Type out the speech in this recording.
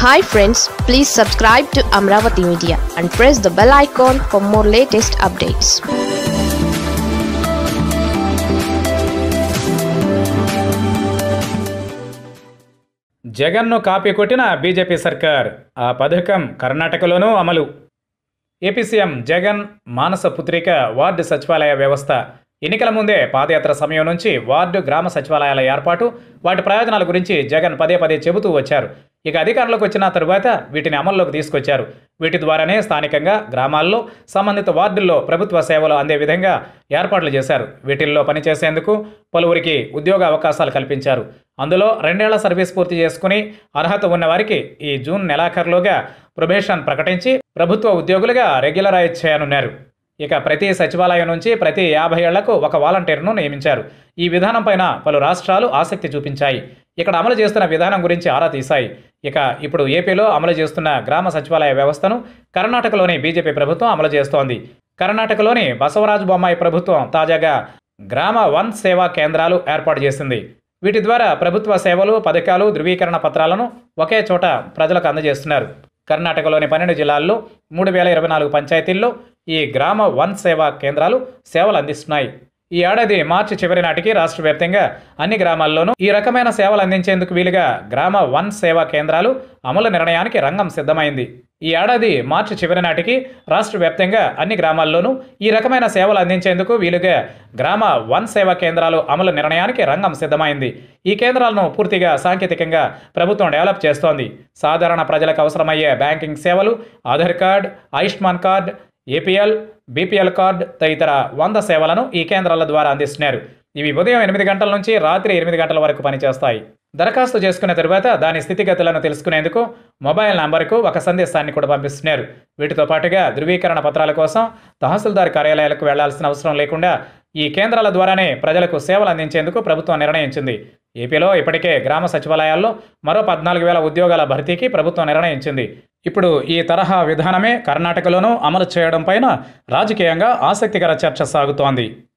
hi friends please subscribe to Amaravati media and press the bell icon for more latest updates జగన్ను copy కొట్టిన BJP సర్కార్ ఆ పథకం కర్ణాటకలోనూ అమలు ఏపీ సీఎం జగన్ మానస పుత్రిక వార్డు సచివాలయ వ్యవస్థ ఎన్నికల ముందే పాదయాత్ర సమయం నుంచి వార్డు గ్రామ సచివాలయాల ఏర్పాటు వాటి ప్రయోజనాల గురించి జగన్ పదే పదే చెబుతూ వచ్చారు ఇక అధికారంలోకి వచ్చిన తరువాత వీటిని అమల్లోకి తీసుకొచ్చారు వీటి ద్వారానే స్థానికంగా గ్రామాల్లో సంబంధిత వార్డుల్లో ప్రభుత్వ సేవలు అందే విధంగా ఏర్పాట్లు చేశారు వీటిల్లో పనిచేసేందుకు పలువురికి ఉద్యోగ అవకాశాలు కల్పించారు అందులో రెండేళ్ల సర్వీస్ పూర్తి చేసుకుని అర్హత ఉన్న వారికి ఈ జూన్ నెలాఖరులోగా ప్రొబేషన్ ప్రకటించి ప్రభుత్వ ఉద్యోగులుగా రెగ్యులరైజ్ చేయనున్నారు ఇక ప్రతి సచివాలయం నుంచి ప్రతి యాభై ఏళ్లకు ఒక వాలంటీర్ను నియమించారు ఈ విధానం పైన పలు రాష్ట్రాలు ఆసక్తి చూపించాయి ఇక్కడ అమలు చేస్తున్న విధానం గురించి ఆరా తీశాయి ఇక ఇప్పుడు ఏపీలో అమలు చేస్తున్న గ్రామ సచివాలయ వ్యవస్థను కర్ణాటకలోని బీజేపీ ప్రభుత్వం అమలు చేస్తోంది కర్ణాటకలోని బసవరాజు బొమ్మాయి ప్రభుత్వం తాజాగా గ్రామ వన్ సేవా కేంద్రాలు ఏర్పాటు చేసింది వీటి ద్వారా ప్రభుత్వ సేవలు పథకాలు ధృవీకరణ పత్రాలను ఒకే చోట ప్రజలకు అందజేస్తున్నారు కర్ణాటకలోని పన్నెండు జిల్లాల్లో మూడు వేల ఇరవై నాలుగు పంచాయతీల్లో ఈ గ్రామ వన్ సేవా కేంద్రాలు సేవలు అందిస్తున్నాయి ఈ ఏడాది మార్చి చివరి నాటికి రాష్ట్ర వ్యాప్తంగా అన్ని గ్రామాల్లోనూ ఈ రకమైన సేవలు అందించేందుకు వీలుగా గ్రామ వన్ సేవా కేంద్రాలు అమలు నిర్ణయానికి రంగం సిద్ధమైంది ఈ ఏడాది మార్చి చివరి నాటికి రాష్ట్ర వ్యాప్తంగా అన్ని గ్రామాల్లోనూ ఈ రకమైన సేవలు అందించేందుకు వీలుగా గ్రామ వన్ సేవా కేంద్రాలు అమలు నిర్ణయానికి రంగం సిద్ధమైంది ఈ కేంద్రాలను పూర్తిగా సాంకేతికంగా ప్రభుత్వం డెవలప్ చేస్తోంది సాధారణ ప్రజలకు అవసరమయ్యే బ్యాంకింగ్ సేవలు Aadhaar card Ayushman card APL BPL card తదితర వంద సేవలను ఈ కేంద్రాల ద్వారా అందిస్తున్నారు ఇవి ఉదయం ఎనిమిది గంటల నుంచి రాత్రి ఎనిమిది గంటల వరకు పనిచేస్తాయి దరఖాస్తు చేసుకున్న తరువాత దాని స్థితిగతులను తెలుసుకునేందుకు మొబైల్ నంబర్కు ఒక సందేశాన్ని కూడా పంపిస్తున్నారు వీటితో పాటుగా ధృవీకరణ పత్రాల కోసం తహసీల్దార్ కార్యాలయాలకు వెళ్లాల్సిన అవసరం లేకుండా ఈ కేంద్రాల ద్వారానే ప్రజలకు సేవలు అందించేందుకు ప్రభుత్వం నిర్ణయించింది ఏపీలో ఇప్పటికే గ్రామ సచివాలయాల్లో మరో పద్నాలుగు వేల ఉద్యోగాల భర్తీకి ప్రభుత్వం నిర్ణయించింది ఇప్పుడు ఈ తరహా విధానమే కర్ణాటకలోనూ అమలు చేయడం పైన రాజకీయంగా ఆసక్తికర చర్చ సాగుతోంది